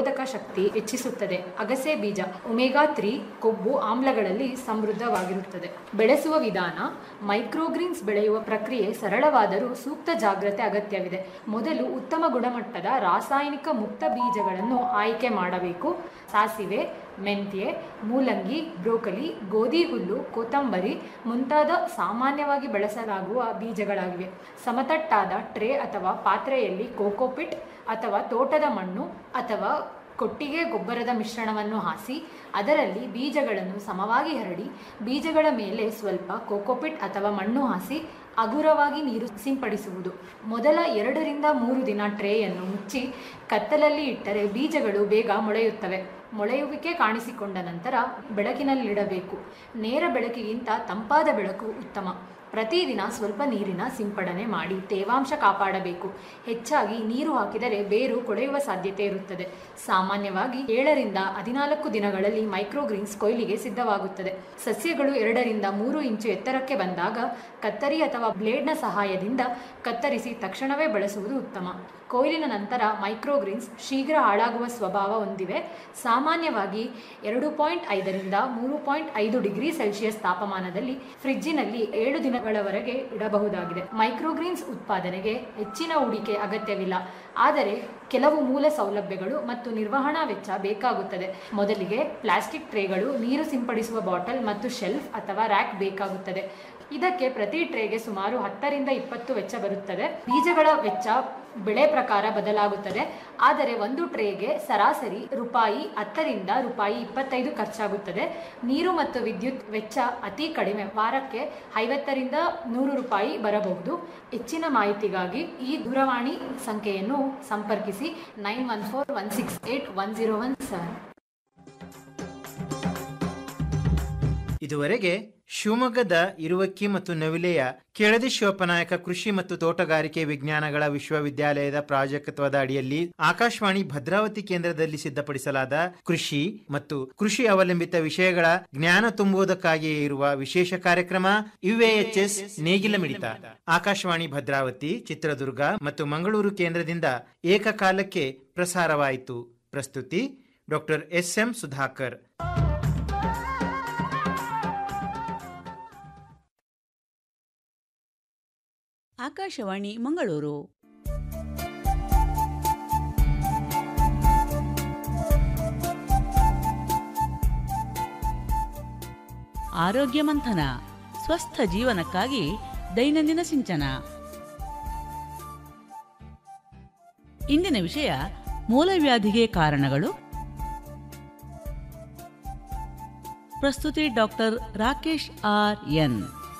ನಿರೋಧಕ ಶಕ್ತಿ ಹೆಚ್ಚಿಸುತ್ತದೆ ಅಗಸೆ ಬೀಜ ಒಮೆಗಾ ತ್ರೀ ಕೊಬ್ಬು ಆಮ್ಲಗಳಲ್ಲಿ ಸಮೃದ್ಧವಾಗಿರುತ್ತದೆ ಬೆಳೆಸುವ ವಿಧಾನ ಮೈಕ್ರೋಗ್ರೀನ್ಸ್ ಬೆಳೆಯುವ ಪ್ರಕ್ರಿಯೆ ಸರಳವಾದರೂ ಸೂಕ್ತ ಜಾಗ್ರತೆ ಅಗತ್ಯವಿದೆ ಮೊದಲು ಉತ್ತಮ ಗುಣಮಟ್ಟದ ರಾಸಾಯನಿಕ ಮುಕ್ತ ಬೀಜಗಳನ್ನು ಆಯ್ಕೆ ಮಾಡಬೇಕು ಸಾಸಿವೆ ಮೆಂತ್ಯೆ ಮೂಲಂಗಿ ಬ್ರೋಕಲಿ ಗೋಧಿ ಹುಲ್ಲು ಕೊತ್ತಂಬರಿ ಮುಂತಾದ ಸಾಮಾನ್ಯವಾಗಿ ಬಳಸಲಾಗುವ ಬೀಜಗಳಾಗಿವೆ ಸಮತಟ್ಟಾದ ಟ್ರೇ ಅಥವಾ ಪಾತ್ರೆಯಲ್ಲಿ ಕೋಕೋಪಿಟ್ ಅಥವಾ ತೋಟದ ಮಣ್ಣು ಅಥವಾ ಕೊಟ್ಟಿಗೆ ಗೊಬ್ಬರದ ಮಿಶ್ರಣವನ್ನು ಹಾಸಿ ಅದರಲ್ಲಿ ಬೀಜಗಳನ್ನು ಸಮವಾಗಿ ಹರಡಿ ಬೀಜಗಳ ಮೇಲೆ ಸ್ವಲ್ಪ ಕೋಕೋಪಿಟ್ ಅಥವಾ ಮಣ್ಣು ಹಾಸಿ ಹಗುರವಾಗಿ ನೀರು ಸಿಂಪಡಿಸುವುದು ಮೊದಲ ಎರಡರಿಂದ ಮೂರು ದಿನ ಟ್ರೇಯನ್ನು ಮುಚ್ಚಿ ಕತ್ತಲಲ್ಲಿ ಇಟ್ಟರೆ ಬೀಜಗಳು ಬೇಗ ಮೊಳೆಯುತ್ತವೆ ಮೊಳೆಯುವಿಕೆ ಕಾಣಿಸಿಕೊಂಡ ನಂತರ ಬೆಳಕಿನಲ್ಲಿಡಬೇಕು ನೇರ ಬೆಳಕಿಗಿಂತ ತಂಪಾದ ಬೆಳಕು ಉತ್ತಮ ಪ್ರತಿದಿನ ಸ್ವಲ್ಪ ನೀರಿನ ಸಿಂಪಡಣೆ ಮಾಡಿ ತೇವಾಂಶ ಕಾಪಾಡಬೇಕು ಹೆಚ್ಚಾಗಿ ನೀರು ಹಾಕಿದರೆ ಬೇರು ಕೊಳೆಯುವ ಸಾಧ್ಯತೆ ಇರುತ್ತದೆ ಸಾಮಾನ್ಯವಾಗಿ ಏಳರಿಂದ ಹದಿನಾಲ್ಕು ದಿನಗಳಲ್ಲಿ ಮೈಕ್ರೋಗ್ರೀನ್ಸ್ ಕೊಯ್ಲಿಗೆ ಸಿದ್ಧವಾಗುತ್ತದೆ ಸಸ್ಯಗಳು ಎರಡರಿಂದ ಮೂರು ಇಂಚು ಎತ್ತರಕ್ಕೆ ಬಂದಾಗ ಕತ್ತರಿ ಅಥವಾ ಬ್ಲೇಡ್ನ ಸಹಾಯದಿಂದ ಕತ್ತರಿಸಿ ತಕ್ಷಣವೇ ಬಳಸುವುದು ಉತ್ತಮ ಕೊಯ್ಲಿನ ನಂತರ ಮೈಕ್ರೋಗ್ರೀನ್ಸ್ ಶೀಘ್ರ ಹಾಳಾಗುವ ಸ್ವಭಾವ ಹೊಂದಿವೆ ಸಾಮಾನ್ಯವಾಗಿ ಎರಡು ಪಾಯಿಂಟ್ ಐದರಿಂದ ಮೂರು ಪಾಯಿಂಟ್ ಐದು ಡಿಗ್ರಿ ಸೆಲ್ಸಿಯಸ್ ತಾಪಮಾನದಲ್ಲಿ ಫ್ರಿಜ್ಜಿನಲ್ಲಿ ಏಳು ದಿನಗಳವರೆಗೆ ಇಡಬಹುದಾಗಿದೆ ಮೈಕ್ರೋಗ್ರೀನ್ಸ್ ಉತ್ಪಾದನೆಗೆ ಹೆಚ್ಚಿನ ಹೂಡಿಕೆ ಅಗತ್ಯವಿಲ್ಲ ಆದರೆ ಕೆಲವು ಮೂಲ ಸೌಲಭ್ಯಗಳು ಮತ್ತು ನಿರ್ವಹಣಾ ವೆಚ್ಚ ಬೇಕಾಗುತ್ತದೆ ಮೊದಲಿಗೆ ಪ್ಲಾಸ್ಟಿಕ್ ಟ್ರೇಗಳು ನೀರು ಸಿಂಪಡಿಸುವ ಬಾಟಲ್ ಮತ್ತು ಶೆಲ್ಫ್ ಅಥವಾ ರ್ಯಾಕ್ ಬೇಕಾಗುತ್ತದೆ ಇದಕ್ಕೆ ಪ್ರತಿ ಟ್ರೇಗೆ ಸುಮಾರು ಹತ್ತರಿಂದ ಇಪ್ಪತ್ತು ವೆಚ್ಚ ಬರುತ್ತದೆ ಬೀಜಗಳ ವೆಚ್ಚ ಬೆಳೆ ಪ್ರಕಾರ ಬದಲಾಗುತ್ತದೆ ಆದರೆ ಒಂದು ಟ್ರೇಗೆ ಸರಾಸರಿ ರೂಪಾಯಿ ಹತ್ತರಿಂದ ರೂಪಾಯಿ ಇಪ್ಪತ್ತೈದು ಖರ್ಚಾಗುತ್ತದೆ ನೀರು ಮತ್ತು ವಿದ್ಯುತ್ ವೆಚ್ಚ ಅತಿ ಕಡಿಮೆ ವಾರಕ್ಕೆ ಐವತ್ತರಿಂದ ನೂರು ರೂಪಾಯಿ ಬರಬಹುದು ಹೆಚ್ಚಿನ ಮಾಹಿತಿಗಾಗಿ ಈ ದೂರವಾಣಿ ಸಂಖ್ಯೆಯನ್ನು ಸಂಪರ್ಕಿಸಿ nine one four one six eight one zero one seven ಇದುವರೆಗೆ ಶಿವಮೊಗ್ಗದ ಇರುವಕ್ಕಿ ಮತ್ತು ನವಿಲೆಯ ಕೆಳದಿ ಶಿವಪ್ಪನಾಯಕ ಕೃಷಿ ಮತ್ತು ತೋಟಗಾರಿಕೆ ವಿಜ್ಞಾನಗಳ ವಿಶ್ವವಿದ್ಯಾಲಯದ ಪ್ರಾಜೆಕ್ಟ್ವದ ಅಡಿಯಲ್ಲಿ ಆಕಾಶವಾಣಿ ಭದ್ರಾವತಿ ಕೇಂದ್ರದಲ್ಲಿ ಸಿದ್ಧಪಡಿಸಲಾದ ಕೃಷಿ ಮತ್ತು ಕೃಷಿ ಅವಲಂಬಿತ ವಿಷಯಗಳ ಜ್ಞಾನ ತುಂಬುವುದಕ್ಕಾಗಿಯೇ ಇರುವ ವಿಶೇಷ ಕಾರ್ಯಕ್ರಮ ಯುಎಎಚ್ಎಸ್ ನೇಗಿಲ ಮಿಡಿತ ಆಕಾಶವಾಣಿ ಭದ್ರಾವತಿ ಚಿತ್ರದುರ್ಗ ಮತ್ತು ಮಂಗಳೂರು ಕೇಂದ್ರದಿಂದ ಏಕಕಾಲಕ್ಕೆ ಪ್ರಸಾರವಾಯಿತು ಪ್ರಸ್ತುತಿ doctor S M Sudhakar Akashvani Mangaluru ಆರೋಗ್ಯ ಮಂಥನ ಸ್ವಸ್ಥ ಜೀವನಕ್ಕಾಗಿ ದೈನಂದಿನ ಸಿಂಚನ ಇಂದಿನ ವಿಷಯ ಮೂಲವ್ಯಾಧಿಗೆ ಕಾರಣಗಳು ಪ್ರಸ್ತುತಿ ಡಾಕ್ಟರ್ ರಾಕೇಶ್ ಆರ್ ಎನ್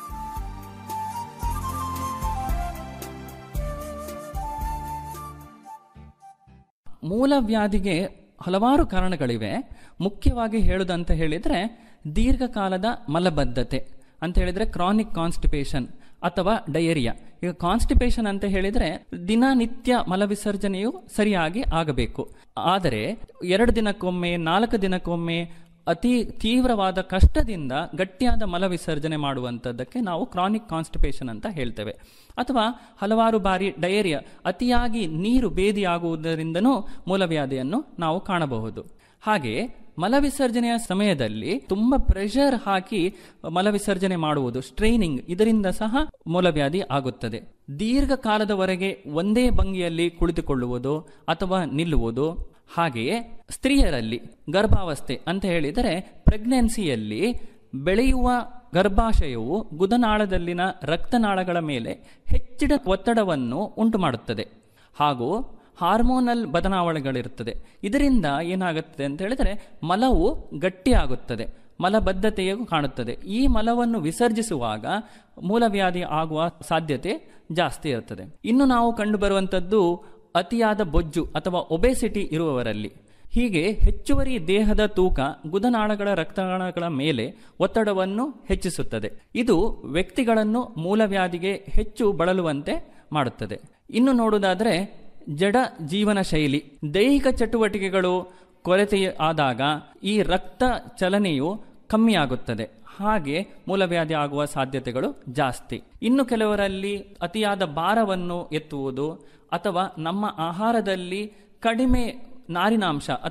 ಮೂಲವ್ಯಾಧಿಗೆ ಹಲವಾರು ಕಾರಣಗಳಿವೆ ಮುಖ್ಯವಾಗಿ ಹೇಳುದಂತ ಹೇಳಿದ್ರೆ ದೀರ್ಘಕಾಲದ ಮಲಬದ್ಧತೆ ಅಂತ ಹೇಳಿದ್ರೆ ಕ್ರಾನಿಕ್ ಕಾನ್ಸ್ಟಿಪೇಷನ್ ಅಥವಾ ಡಯೇರಿಯಾ ಈಗ ಕಾನ್ಸ್ಟಿಪೇಷನ್ ಅಂತ ಹೇಳಿದ್ರೆ ದಿನನಿತ್ಯ ಮಲವಿಸರ್ಜನೆಯು ಸರಿಯಾಗಿ ಆಗಬೇಕು ಆದರೆ ಎರಡು ದಿನಕ್ಕೊಮ್ಮೆ ನಾಲ್ಕು ದಿನಕ್ಕೊಮ್ಮೆ ಅತಿ ತೀವ್ರವಾದ ಕಷ್ಟದಿಂದ ಗಟ್ಟಿಯಾದ ಮಲ ವಿಸರ್ಜನೆ ಮಾಡುವಂಥದ್ದಕ್ಕೆ ನಾವು ಕ್ರಾನಿಕ್ ಕಾನ್ಸ್ಟಿಪೇಷನ್ ಅಂತ ಹೇಳ್ತೇವೆ ಅಥವಾ ಹಲವಾರು ಬಾರಿ ಡಯೇರಿಯಾ ಅತಿಯಾಗಿ ನೀರು ಬೇದಿಯಾಗುವುದರಿಂದನೂ ಮೂಲವ್ಯಾಧಿಯನ್ನು ನಾವು ಕಾಣಬಹುದು ಹಾಗೆ ಮಲವಿಸರ್ಜನೆಯ ಸಮಯದಲ್ಲಿ ತುಂಬ ಪ್ರೆಷರ್ ಹಾಕಿ ಮಲವಿಸರ್ಜನೆ ಮಾಡುವುದು ಸ್ಟ್ರೈನಿಂಗ್ ಇದರಿಂದ ಸಹ ಮೂಲವ್ಯಾಧಿ ಆಗುತ್ತದೆ ದೀರ್ಘಕಾಲದವರೆಗೆ ಒಂದೇ ಭಂಗಿಯಲ್ಲಿ ಕುಳಿತುಕೊಳ್ಳುವುದು ಅಥವಾ ನಿಲ್ಲುವುದು ಹಾಗೆಯೇ ಸ್ತ್ರೀಯರಲ್ಲಿ ಗರ್ಭಾವಸ್ಥೆ ಅಂತ ಹೇಳಿದರೆ ಪ್ರೆಗ್ನೆನ್ಸಿಯಲ್ಲಿ ಬೆಳೆಯುವ ಗರ್ಭಾಶಯವು ಗುದನಾಳದಲ್ಲಿನ ರಕ್ತನಾಳಗಳ ಮೇಲೆ ಹೆಚ್ಚಿನ ಒತ್ತಡವನ್ನು ಉಂಟು ಮಾಡುತ್ತದೆ ಹಾಗೂ ಹಾರ್ಮೋನಲ್ ಬದಲಾವಣೆಗಳಿರುತ್ತದೆ ಇದರಿಂದ ಏನಾಗುತ್ತದೆ ಅಂತ ಹೇಳಿದರೆ ಮಲವು ಗಟ್ಟಿಯಾಗುತ್ತದೆ ಮಲಬದ್ಧತೆಯು ಕಾಣುತ್ತದೆ ಈ ಮಲವನ್ನು ವಿಸರ್ಜಿಸುವಾಗ ಮೂಲವ್ಯಾಧಿ ಆಗುವ ಸಾಧ್ಯತೆ ಜಾಸ್ತಿ ಇರುತ್ತದೆ ಇನ್ನು ನಾವು ಕಂಡುಬರುವಂಥದ್ದು ಅತಿಯಾದ ಬೊಜ್ಜು ಅಥವಾ ಒಬೆಸಿಟಿ ಇರುವವರಲ್ಲಿ ಹೀಗೆ ಹೆಚ್ಚುವರಿ ದೇಹದ ತೂಕ ಗುದನಾಳಗಳ ರಕ್ತನಾಳಗಳ ಮೇಲೆ ಒತ್ತಡವನ್ನು ಹೆಚ್ಚಿಸುತ್ತದೆ ಇದು ವ್ಯಕ್ತಿಗಳನ್ನು ಮೂಲವ್ಯಾಧಿಗೆ ಹೆಚ್ಚು ಬಳಲುವಂತೆ ಮಾಡುತ್ತದೆ ಇನ್ನು ನೋಡುವುದಾದರೆ ಜಡ ಜೀವನ ಶೈಲಿ ದೈಹಿಕ ಚಟುವಟಿಕೆಗಳು ಕೊರತೆ ಆದಾಗ ಈ ರಕ್ತ ಚಲನೆಯು ಕಮ್ಮಿಯಾಗುತ್ತದೆ ಹಾಗೆ ಮೂಲವ್ಯಾಧಿ ಆಗುವ ಸಾಧ್ಯತೆಗಳು ಜಾಸ್ತಿ ಇನ್ನು ಕೆಲವರಲ್ಲಿ ಅತಿಯಾದ ಭಾರವನ್ನು ಎತ್ತುವುದು ಅಥವಾ ನಮ್ಮ ಆಹಾರದಲ್ಲಿ ಕಡಿಮೆ ನಾರಿನಾಂಶ